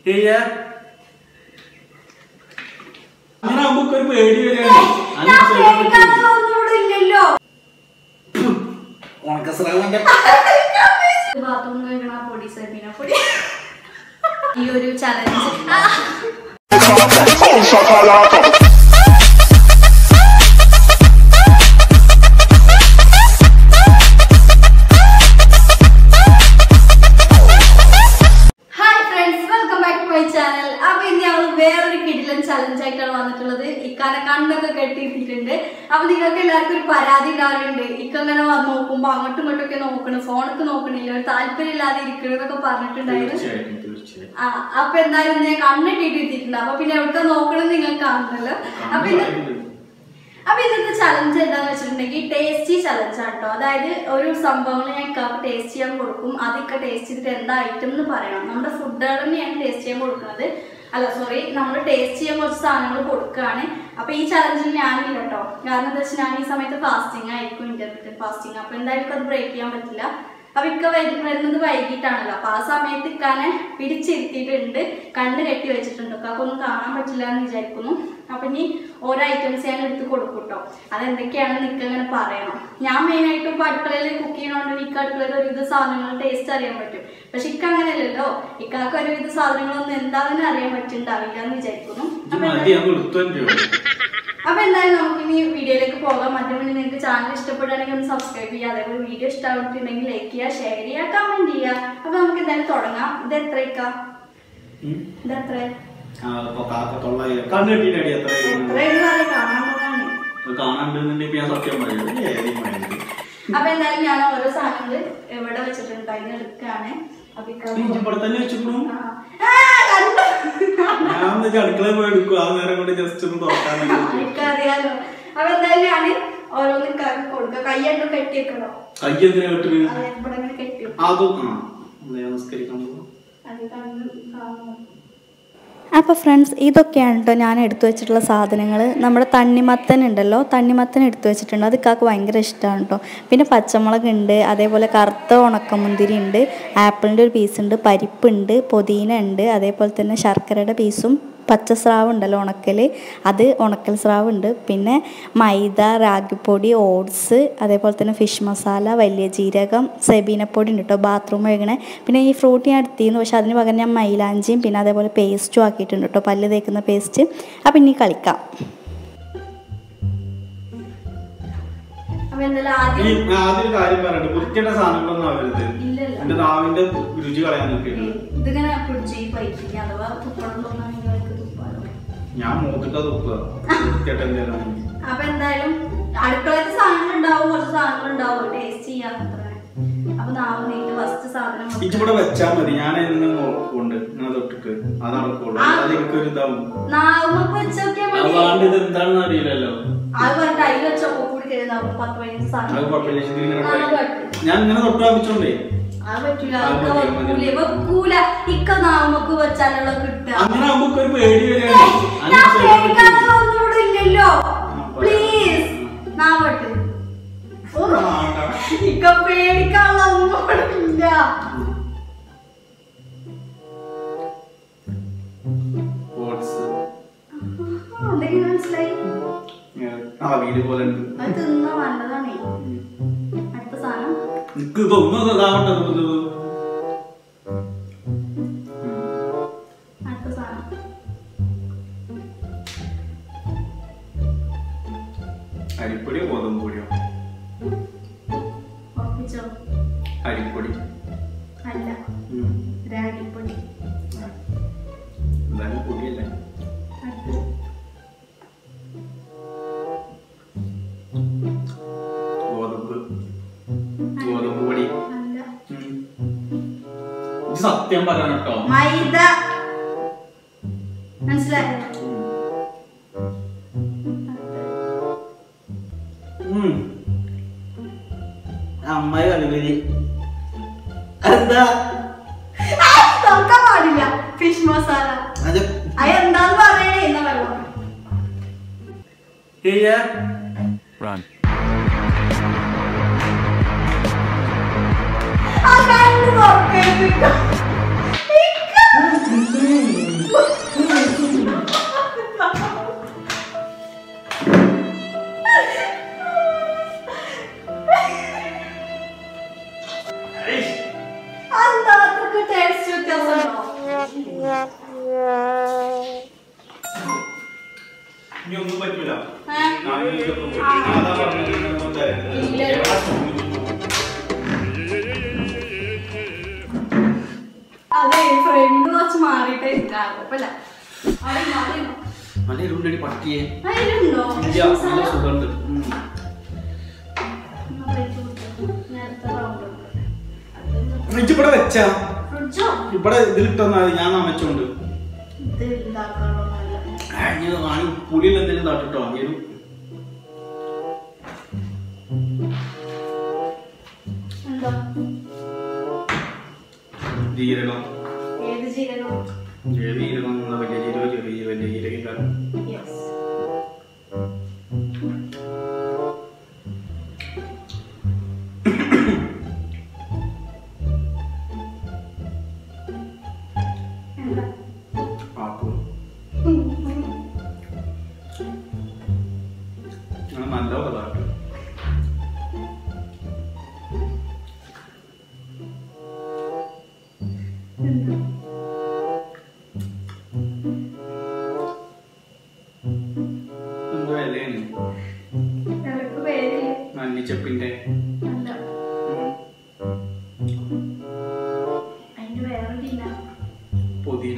ചെയ്യാ അങ്ങനെ നമുക്ക് ഒരു പേടി വരികയാണ് ഞാൻ പേടിക്കാത്തതൊന്നും ഇല്ലല്ലോ ഉണക്കസ്രാവിന്റെ ബാത്റൂം കഴുകണ പൊടി സെബിന പൊടി ഈ ഒരു challenge hi friends welcome back to my channel അപ്പൊ ഇന്ന് ഞങ്ങൾ വേറൊരു കിടിലൻ ചലഞ്ച് ആയിട്ടാണ് വന്നിട്ടുള്ളത് ഇക്കാനെ കണ്ണൊക്കെ കെട്ടിയിട്ടിട്ടുണ്ട് അപ്പൊ നിങ്ങൾക്ക് എല്ലാവർക്കും ഒരു പരാതി ഉണ്ടാവാറുണ്ട് ഇക്ക അങ്ങനെ വന്ന് നോക്കുമ്പോ അങ്ങോട്ടും ഇങ്ങോട്ടും ഒക്കെ നോക്കണം ഫോണൊക്കെ നോക്കണില്ല ഒരു താല്പര്യം ഇല്ലാതെ ഇരിക്കണെന്നൊക്കെ പറഞ്ഞിട്ടുണ്ടായിരുന്നു തീർച്ചയായിട്ടും തീർച്ചയായിട്ടും ആ അപ്പൊ എന്തായാലും ഞാൻ കണ്ണിട്ടിട്ട് എത്തിയിട്ടുണ്ട് അപ്പൊ പിന്നെ എവിടെ നോക്കണം നിങ്ങൾക്ക് കാണുന്നല്ലോ അപ്പൊ ഇന്ന് അപ്പൊ ഇന്നത്തെ ചലഞ്ച് എന്താന്ന് വെച്ചിട്ടുണ്ടെങ്കിൽ ടേസ്റ്റി ചലഞ്ച് ആണ് കേട്ടോ അതായത് ഒരു സംഭവങ്ങൾ ഞാൻ ഇക്കാക്ക് ടേസ്റ്റ് ചെയ്യാൻ കൊടുക്കും അതൊക്കെ ടേസ്റ്റ് ചെയ്തിട്ട് എന്താ ഐറ്റം എന്ന് പറയണം നമ്മുടെ ഫുഡുകൾ തന്നെയാണ് ടേസ്റ്റ് ചെയ്യാൻ കൊടുക്കുന്നത് അല്ല സോറി നമ്മൾ ടേസ്റ്റ് ചെയ്യാൻ കുറച്ച് സാധനങ്ങൾ കൊടുക്കുകയാണ് അപ്പൊ ഈ ചലഞ്ചിൽ ഞാനില്ല കേട്ടോ കാരണം എന്താ വെച്ചാൽ ഞാൻ ഈ സമയത്ത് ഫാസ്റ്റിംഗ് ആയിരിക്കും ഇന്റർമീഡിയറ്റ് ഫാസ്റ്റിംഗ് അപ്പൊ എന്തായാലും അത് ബ്രേക്ക് ചെയ്യാൻ പറ്റില്ല അപ്പൊ ഇക്ക വരു- വരുന്നത് വൈകിട്ടാണല്ലോ അപ്പൊ ആ സമയത്ത് ഇക്കാനെ പിടിച്ചിരുത്തിയിട്ടുണ്ട് കണ്ണ് കെട്ടി വെച്ചിട്ടുണ്ട് ഇക്കാക്ക് ഒന്നും കാണാൻ പറ്റില്ല എന്ന് വിചാരിക്കുന്നു അപ്പൊ ഇനി ഓരോ ഐറ്റംസ് ഞാൻ എടുത്ത് കൊടുക്കും കേട്ടോ അതെന്തൊക്കെയാണെന്ന് നിക്ക അങ്ങനെ പറയണം ഞാൻ മെയിൻ ആയിട്ട് ഇപ്പൊ അടുക്കളയിൽ കുക്ക് ചെയ്യണോണ്ട് എനിക്ക് അടുക്കളയിൽ ഒരുവിധ സാധനങ്ങൾ ടേസ്റ്റ് അറിയാൻ പറ്റും പക്ഷെ ഇക്ക അങ്ങനെയല്ലല്ലോ ഇക്കാക്ക് ഒരുവിധ സാധനങ്ങളൊന്നും എന്താണെന്ന് അറിയാൻ പറ്റുന്നുണ്ടാവില്ല എന്ന് വിചാരിക്കുന്നു ഇത് അപ്പൊ മതി അങ്ങ് എടുത്തോണ്ട് അപ്പൊ എന്തായാലും നമുക്ക് ഇനി വീഡിയോയിലേക്ക് പോകാം അതിന് മുന്നേ നിങ്ങൾക്ക് ചാനൽ ഇഷ്ടപ്പെടുകയാണെങ്കിൽ ഒന്ന് സബ്സ്ക്രൈബ് ചെയ്യുക അതേപോലെ വീഡിയോ ഇഷ്ടമായിട്ടുണ്ടെങ്കിൽ ലൈക്ക് ചെയ്യുക ഷെയർ ചെയ്യുക കമന്റ് ചെയ്യുക അപ്പൊ നമുക്ക് എന്തായാലും തുടങ്ങാം ഇത് എത്രയ്ക്ക ഇത് എത്ര കണ്ണ് കെട്ടിട്ടടി എത്ര എത്രയെന്ന് പറയാൻ കാണാൻ പോകാണ് കാണാണ്ടെന്നുണ്ടെങ്കിൽ ഞാൻ സത്യം പറയുന്നത് ഏതെങ്കിലും പറയുന്നത് അപ്പൊ എന്തായാലും ഞാൻ ഓരോ സാധനങ്ങൾ എവിടെ വെച്ചിട്ടുണ്ട് അതിന് എടുക്കാണ് അപ്പൊ ഇക്ക- ഇജ്ജ് ഇവിടെ തന്നെ വെച്ചിക്കണു ആ. ആ, കണ്ടോ? ഞാൻ വെച്ചാൽ അടുക്കളയിൽ പോയി എടുക്കും ആ നേരം കൊണ്ട് ജസ്റ്റ് ഒന്ന് തുറക്കാനൊക്കെ എനിക്കറിയാലോ അപ്പൊ എന്തായാലും ഞാൻ ഓരോന്ന് ഇക്കാക്ക് കൊടുക്കുക കൈയ്യണ്ടും കെട്ടി വെക്കണോ കൈ എന്തിനാ കെട്ടിന് അത് ഇവിടെ ഇങ്ങനെ കെട്ടി വെക്കും അതും ആ ഒന്ന് നമസ്കരിക്കാൻ പോകും അത് കണ്ണ് കാണുന്നു അപ്പോൾ ഫ്രണ്ട്സ് ഇതൊക്കെയാണ് കേട്ടോ ഞാൻ എടുത്തു വെച്ചിട്ടുള്ള സാധനങ്ങൾ നമ്മുടെ തണ്ണിമത്തൻ ഉണ്ടല്ലോ തണ്ണിമത്തൻ എടുത്തു വെച്ചിട്ടുണ്ട് അത് കാക്ക് ഭയങ്കര ഇഷ്ടമാണ് കേട്ടോ പിന്നെ പച്ചമുളക് ഉണ്ട് അതേപോലെ കറുത്ത ഉണക്കമുന്തിരി ഉണ്ട് ആപ്പിളിൻ്റെ ഒരു പീസ് ഉണ്ട് പരിപ്പുണ്ട് പുതിന ഉണ്ട് അതേപോലെ തന്നെ ശർക്കരയുടെ പീസും പച്ചസ്രാവ് ഉണ്ടല്ലോ ഉണക്കൽ അത് ഉണക്കൽ സ്രാവ് ഉണ്ട് പിന്നെ മൈദ റാഗിപ്പൊടി ഓട്സ് അതേപോലെ തന്നെ ഫിഷ് മസാല വലിയ ജീരകം സെബീനപ്പൊടി ഉണ്ട് കേട്ടോ ബാത്റൂം കഴുകണേ പിന്നെ ഈ ഫ്രൂട്ട് ഞാൻ എടുത്തിരുന്നു പക്ഷെ അതിന് പകരം ഞാൻ മൈലാഞ്ചിയും പിന്നെ അതേപോലെ പേസ്റ്റും ആക്കിയിട്ടുണ്ട് കേട്ടോ പല്ല് തേക്കുന്ന പേസ്റ്റ് അപ്പം ഇനി കളിക്കാം അപ്പൊ എന്തായാലും ഈ ആദ്യം ആദ്യം ഒരു കാര്യം പറയട്ടെ വൃത്തിയുടെ സാധനങ്ങളൊന്നും ആവരുത് ഇല്ലല്ല. എന്റെ നാവിന്റെ രുചി കളയാൻ നോക്കിയിട്ട് ഇതിങ്ങനെ പിടിച്ച് ഈ പൈപ്പിക്ക് അഥവാ തുപ്പണം തോന്നാണെങ്കിൽ അവർക്ക് തുപ്പാലോ ഞാൻ മൂത്തിട്ടാ തുപ്പുക വൃത്തിയായിട്ട് എന്തെങ്കിലും അപ്പൊ എന്തായാലും അടുക്കളത്തെ സാധനങ്ങൾ ഉണ്ടാവും കുറച്ച് സാധനങ്ങൾ ഉണ്ടാവും ടേസ്റ്റ് ചെയ്യാൻ അത്ര അപ്പൊ നാവ് നീട്ട് ഫസ്റ്റ് സാധനം വെക്കുക. ഇച്ചിവിടെ വെച്ചാ മതി ഞാൻ എന്നും നോക്കുന്നുണ്ട് ഇങ്ങനെ തൊട്ടിട്ട് അത് നടക്കുള്ളൂ ആ. അത് എനിക്കൊരു ഇതാവും നാവുമ്മക്ക് വെച്ചോക്കിയാ മതി അതുകൊണ്ട് ഇത് എന്താണെന്ന് അറിയില്ലല്ലോ അത് പറഞ്ഞിട്ട് അതിൽ വെച്ചൊക്കെ കൂടി കരുതാവും പത്ത് പതിനഞ്ച് അത് സാധനം കുഴപ്പമില്ല ഇത് ഇങ്ങനെ ആ, അത് ഇട്ടാ- പറ്റും. ഞാൻ ഇങ്ങനെ തൊട്ട് വാങ്ങിച്ചോണ്ടേ അത് പറ്റൂല അത് അതൊക്കെ മതി, മതി. വെക്കൂല വെക്കൂല ഇക്ക നാവുമ്മക്ക് വെച്ചാലുള്ള കിട്ടുക അങ്ങനെ നമുക്ക് ഒരു പേടി വരികയാണ് ഞാൻ അങ്ങനെ ചെയ്യാൻ പറ്റില്ല. പേടിക്കാത്തതൊന്നും ഇവിടെ ഇല്ലല്ലോ ആ, പറ. പ്ലീസ് നാവട്ട് ഓ, ആ, ആ. ഇക്ക പേടിക്കാനുള്ള ഒന്നും ഇവിടെ ഇല്ല ഓട്സ് ആ, എന്തെങ്കിലും മനസ്സിലായി ഇങ്ങനെ ആവിയില് പോലെ ഉണ്ട് അത് തിന്ന നല്ലതാണേ അടുത്ത സാധനം എനിക്ക് ഇതൊന്നും ഇതാവട്ടെ ഇത് ഇത്. അടുത്ത സാധനം അരിപ്പൊടിയോ ഗോതമ്പ് പൊടിയോ ഉറപ്പിച്ചോ അരിപ്പൊടി അല്ല ഉം. രാഗിപ്പൊടി ആ. എന്തായാലും പൊടിയല്ലേ അടുത്ത് ഗോതമ്പ് ഗോതമ്പ് പൊടി അല്ല ഉം. ഇത് സത്യം പറയണം കേട്ടോ മൈദ മനസ്സിലായോ ഉം. അമ്മായി കളിവരി എന്താ ആ, തുറക്കാൻ പാടില്ല ഫിഷ് മസാല അത് അത് എന്താന്ന് പറയണേ എന്നാ വെള്ളം ചെയ്യാ Run. ആ കണ്ണ് തുറക്കരുത് ഇക്ക. ഇക്ക. കുറച്ച് മാറിയിട്ട് ഇരിക്കാം കുഴപ്പമില്ല അവിടെ ഇരുന്നോ, അവിടെ ഇരുന്നോ. നല്ല ഇരുണ്ടടി പട്ടിയെ അതിലുണ്ടോ ഇല്ല നല്ല സുഖമുണ്ട് ഉം. നേരത്തെ റൗണ്ട് ഫ്രിഡ്ജ് ഇവിടെ വെച്ചാ ഫ്രിഡ്ജോ ഇവിടെ ഇതിലിട്ടെന്നാ മതി ഞാൻ നനച്ചോണ്ട് ഇത് ഇതാക്കാണോ നല്ല ആ, ഇനി കാണി പുളിയിൽ എന്തെങ്കിലും തട്ടിട്ടോ അങ്ങേരും എന്താ ജീരകം ഏത് ജീരകം ഏത് ജീരകം എന്നാ വലിയ ജീരകം ചെറിയ വലിയ ജീരകം യെസ് എന്താ ആക്കും അങ്ങനെ നല്ല പതാട്ട് എന്താ എന്തോ ഇലയാണ് നിനക്ക് പേരില്ല മല്ലിച്ചപ്പിന്റെ അല്ല ഉം, അതിന്റെ വേറെ ഇല്ല പുതിന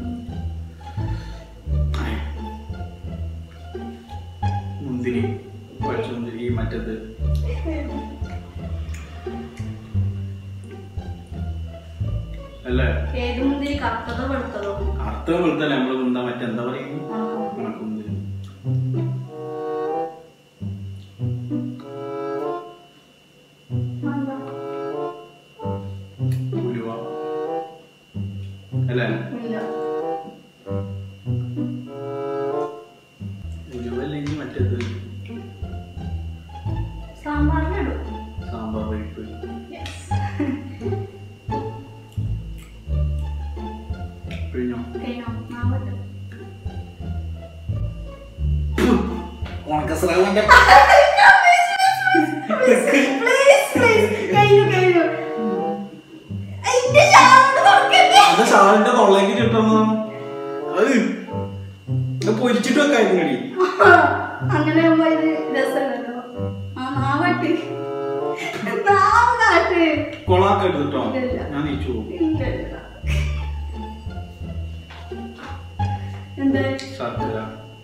മുന്തിരി പച്ചമുന്തിരി മറ്റത് അല്ലേ ഏത് മുന്തിരി കറുത്തതോ വെളുത്തതോ അർത്ഥം വെളുത്തല്ലേ നമ്മള് മുന്താ മറ്റെന്താ പറയുന്നത് ഉണക്കം. ഉണക്കമുന്തിരി എന്താ? ഉലുവ അല്ലേ ഇല്ല ഉലുവ അല്ലെങ്കിൽ മറ്റേത് സാമ്പാറിനിടും സാമ്പാർ പരിപ്പ് പിഴിഞ്ഞോ കഴിഞ്ഞോ മാവട്ട് ഉണക്കസ്രാവിന്റെ പ്ലീസ് പ്ലീസ് കഴിഞ്ഞു കഴിഞ്ഞു അതിന്റെ ഷാള് തുറക്കല്ലേ അത് ഷാളിന്റെ തൊള്ളേക്ക് ചുട്ടുന്നു അത് ഇത് പൊരിച്ചിട്ട് വെക്കായിരുന്നു കടി അങ്ങനെ ആകുമ്പോ ഇത് രസമല്ലല്ലോ ആ നാവട്ട് നാവ് കാട്ട് കൊളാക്ക എടുത്തിട്ടോ ഇല്ല. ഞാൻ നീച്ചു പോകും ഇല്ല, ഇല്ല. എന്താ ശർക്കര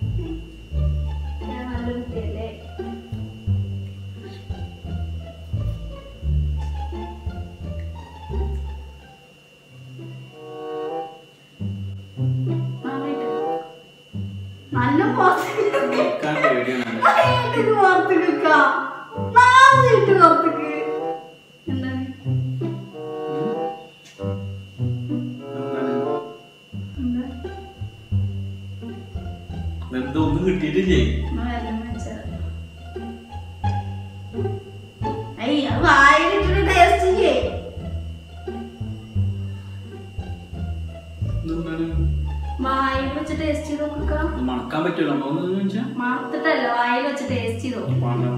ഞാൻ നല്ല കുട്ടിയല്ലേ മാറിയിട്ട്. നല്ല പോസ്റ്റ് വെക്കാൻ പേടിയാണ് അയ്യക്ക് പുറത്തേക്ക് നിക്കാം. നാന്നിട്ട് പുറത്തേക്ക്. എന്താണ്? എന്താണ് എന്താ? വെറുതെ ഒന്നും കിട്ടിയിട്ടില്ലേ ഒന്ന് വെള്ളം വെച്ചതാ. അയ്യ, അത് വായിലിട്ടിട്ട് taste ചെയ്യേ. എന്താണ് വായിൽ വെച്ച് ടേസ്റ്റ് ചെയ്ത് നോക്കുക ഇത് മണക്കാൻ പറ്റുമല്ലോ നമ്മളൊന്നും ചോദിച്ചാ മണത്തിട്ടല്ല വായിൽ വെച്ച് ടേസ്റ്റ് ചെയ്ത് നോക്കും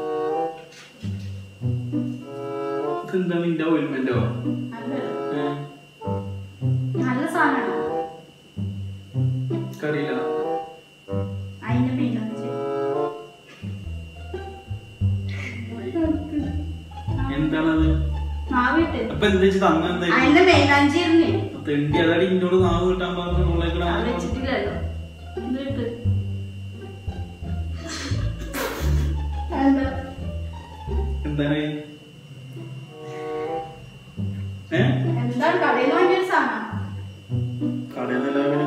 ഇതെന്താണ് നിന്റെ ഓയിൽമെന്റോ നല്ല നല്ല സാധനമാണ് കറിയില്ല അതിന്റെ പേര് എന്താണത് നാവിട്ട് അപ്പൊ എന്താ വെച്ച് തന്ന എന്താ അതിന്റെ മേലാഞ്ചിരുന്നേ തെണ്ടി അതാടി ഇന്നോട് നാവ് കിട്ടാൻ പറഞ്ഞു അത് നുള്ളേക്കണ വെച്ചിട്ടില്ലല്ലോ എന്നിട്ട് എന്താ എന്താണ് ഏ എന്താണ് കടയിൽ നിന്ന് വാങ്ങിയൊരു സാധനം കടയിൽ നിന്നല്ല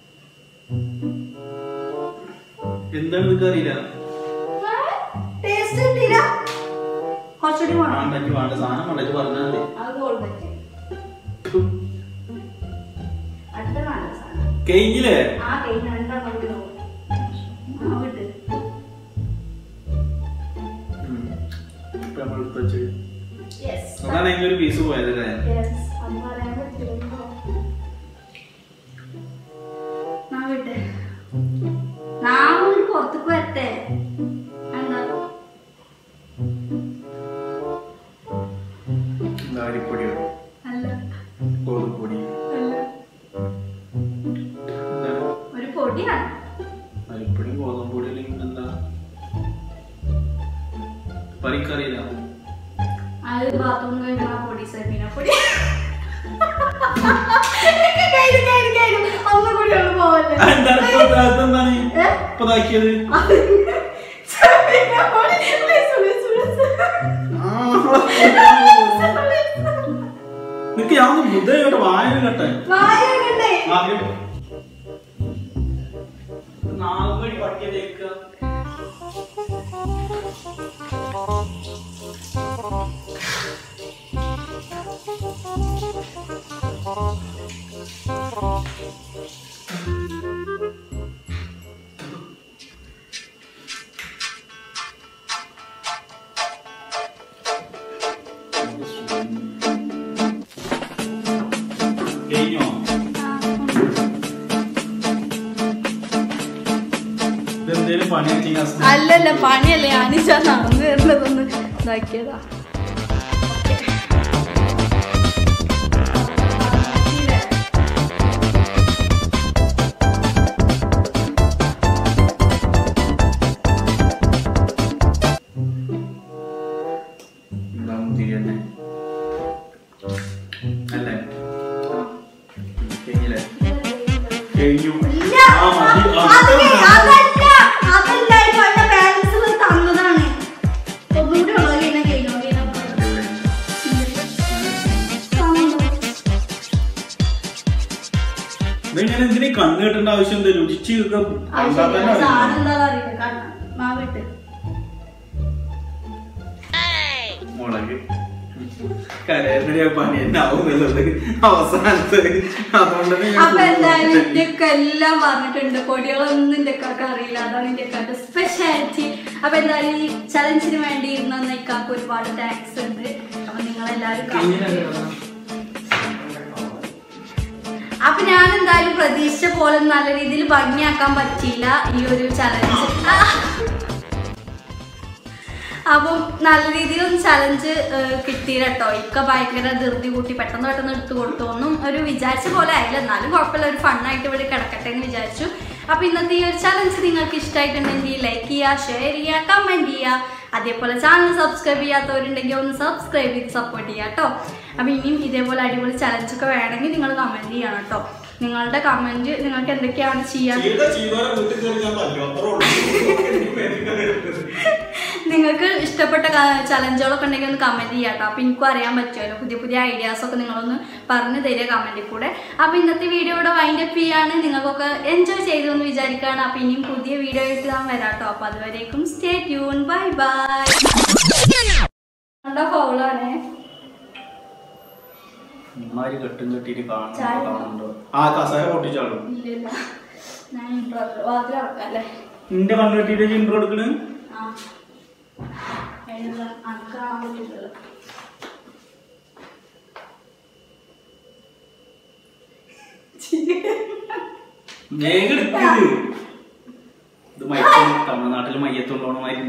എന്താണ് നിനക്ക് അറിയില്ല ടേസ്റ്റ് കിട്ടിയില്ല കുറച്ചുകൂടി വേണം വേണ്ടക്ക് വേണ്ട സാധനം വേണ്ടക്ക് പറഞ്ഞാൽ മതി അത് ഗോൾഡ് അടുത്ത നല്ല സാധനം കഴിഞ്ഞില്ലേ ആ കഴിഞ്ഞ രണ്ടെണ്ണം കൂടി നോക്കും ആ വിട്ട് ഉം. ഇപ്പൊ നമ്മൾ എടുത്ത് വെച്ച് യെസ് അതാണ് അതിന്റെ ഒരു പീസ് പോയതല്ലേ യെസ് അത് പറയാൻ പറ്റില്ലല്ലോ നാ വിട്ട് നാവ് പുറത്തേക്ക് വരട്ടെ എന്താ എന്താ അരിപ്പൊടിയോ അല്ല ഗോതമ്പൊടി അല്ല എന്താണ് ഒരു പൊടിയാണ് അരിപ്പൊടി ഗോതമ്പൊടി അല്ലെങ്കിൽ എന്താ പരിക്കറിയില്ല അത് ബാത്റൂം കഴിഞ്ഞ പൊടി സെബീന പൊടി ഇപ്പൊ ഇതാക്കിയത് നിനക്ക് ഞാൻ ഒന്ന് ബുദ്ധ കേട്ടെ വായന കേട്ടെ വായകണ്ടേ ആദ്യം നാഗുവഴി പട്ടിയതേക്ക കഴിഞ്ഞോ ഇതെന്തേലും പണി ചെയ്യാൻ അല്ലല്ല പണിയല്ല ഞാനിച്ചാ നടന്നു വരുന്നതൊന്ന് ഇതാക്കിയതാ തിരിയന്നെ അല്ലേ കഴിഞ്ഞില്ലേ കഴിഞ്ഞു ഇല്ല, ആ മതി ആ, അതല്ല, ആ. അതല്ല, അതല്ല, ഇത് എന്റെ parents ന് തന്നതാണ്. ഒന്നുകൂടി ഉള്ളത് കഴിഞ്ഞാ കഴിഞ്ഞു, കഴിഞ്ഞാ പോയി. ഇതെങ്ങനെ എന്തിനീ കണ്ണ് കെട്ടേണ്ട ആവശ്യം എന്താ രുചിച്ച് ഇതൊക്കെ ആ, കണ്ടാ ശരി, തന്നെ സാധനം അറിയാം. എന്താ അറിയില്ല, കണ്ണ്, മാവിട്ട്. മുളക് കരയുന്ന പണി തന്നെ ആവും എന്നുള്ളത് അവസാനത്ത് അതുകൊണ്ട് തന്നെ ഞാൻ അപ്പൊ എന്തായാലും കൂടുതൽ ഇന്ത്യക്ക് എല്ലാം പറഞ്ഞിട്ടുണ്ട് പൊടികളൊന്നും ഇന്ത്യക്കാർക്ക് അറിയില്ല അതാണ് ഇന്ത്യക്കാരുടെ സ്പെഷ്യാലിറ്റി അപ്പൊ എന്തായാലും ഈ ചലഞ്ചിന് വേണ്ടി ഇരുന്ന ഇക്കാക്ക് ഒരുപാട് താങ്ക്സ് ഉണ്ട് അപ്പൊ നിങ്ങൾ എല്ലാവരും അപ്പൊ ഞാൻ എന്തായാലും പ്രതീക്ഷിച്ച പോലെ നല്ല രീതിയിൽ ഭംഗിയാക്കാൻ പറ്റിയില്ല ഈ ഒരു ചലഞ്ച് അപ്പം നല്ല രീതിയിൽ ഒന്ന് ചലഞ്ച് കിട്ടിയില്ല കേട്ടോ ഇക്ക ഭയങ്കര ധൃതി കൂട്ടി പെട്ടെന്ന് പെട്ടെന്ന് എടുത്തു കൊടുത്തു ഒന്നും ഒരു വിചാരിച്ച പോലെ ആയില്ല എന്നാലും കുഴപ്പമില്ല ഒരു ഫണ്ണായിട്ട് ഇവിടെ കിടക്കട്ടെ എന്ന് വിചാരിച്ചു അപ്പൊ ഇന്നത്തെ ഈ ഒരു ചലഞ്ച് നിങ്ങൾക്ക് ഇഷ്ടമായിട്ടുണ്ടെങ്കിൽ ലൈക്ക് ചെയ്യുക ഷെയർ ചെയ്യുക കമന്റ് ചെയ്യുക അതേപോലെ ചാനൽ സബ്സ്ക്രൈബ് ചെയ്യാത്തവരുണ്ടെങ്കിൽ ഒന്ന് സബ്സ്ക്രൈബ് ചെയ്ത് സപ്പോർട്ട് ചെയ്യുക കേട്ടോ അപ്പൊ ഇനിയും ഇതേപോലെ അടിപൊളി ചലഞ്ച് ഒക്കെ വേണമെങ്കിൽ നിങ്ങൾ കമന്റ് ചെയ്യണം കേട്ടോ നിങ്ങളുടെ കമന്റ് നിങ്ങൾക്ക് എന്തൊക്കെയാണ് ചെയ്യാൻ ചെയ്ത ചെയ്തോരെ വീട്ടിൽ കയറി ഞാൻ തല്ലു അത്രേ ഉള്ളൂ നിങ്ങൾക്ക് ഇഷ്ടപ്പെട്ട ചലഞ്ചുകളൊക്കെ ഉണ്ടെങ്കിൽ ഒന്ന് കമന്റ് ചെയ്യാം കേട്ടോ അപ്പൊ എനിക്കും അറിയാൻ പറ്റുമല്ലോ പുതിയ പുതിയ ഐഡിയാസ് ഒക്കെ നിങ്ങളൊന്ന് പറഞ്ഞു തരിക കമന്റിൽ കൂടെ അപ്പൊ ഇന്നത്തെ വീഡിയോ ഇവിടെ വൈൻഡ് അപ്പ് ചെയ്യാണ് നിങ്ങൾക്കൊക്കെ എൻജോയ് ചെയ്തു എന്ന് വിചാരിക്കുകയാണ് അപ്പൊ ഇനിയും പുതിയ വീഡിയോ ആയിട്ട് ഞാൻ വരാം കേട്ടോ അപ്പൊ അതുവരേക്കും സ്റ്റേ ട്യൂൺ ബൈ ബൈ ഫൗളാണേ ഉമ്മാര് കെട്ടും കെട്ടിയിട്ട് ചായ കാണുന്നുണ്ടോ കാണുന്നുണ്ടോ ആ കസാര പൊട്ടിച്ചാളും ഇല്ലില്ല ഞാൻ intro വാതിൽ ഇറക്കാം അല്ലേ നിന്റെ കണ്ണ് കെട്ടിയിട്ട് ഇൻട്രോ എടുക്കണ് ആ അതിനുള്ള അനക്ക് കാണാൻ പറ്റില്ലല്ലോ വേഗം എടുക്കരുത് ഇത് മയക്കം തമിഴ്നാട്ടിൽ മയ്യത്തുള്ളോണമായിരുന്നു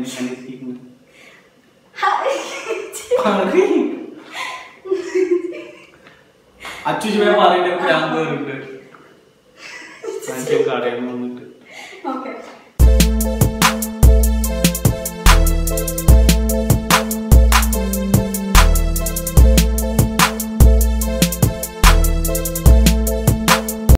അച്ചു ചുവ പറയുന്ന ഭ്രാന്ത് വരുന്നുണ്ട് കടയിൽ നിന്ന് വന്നിട്ട്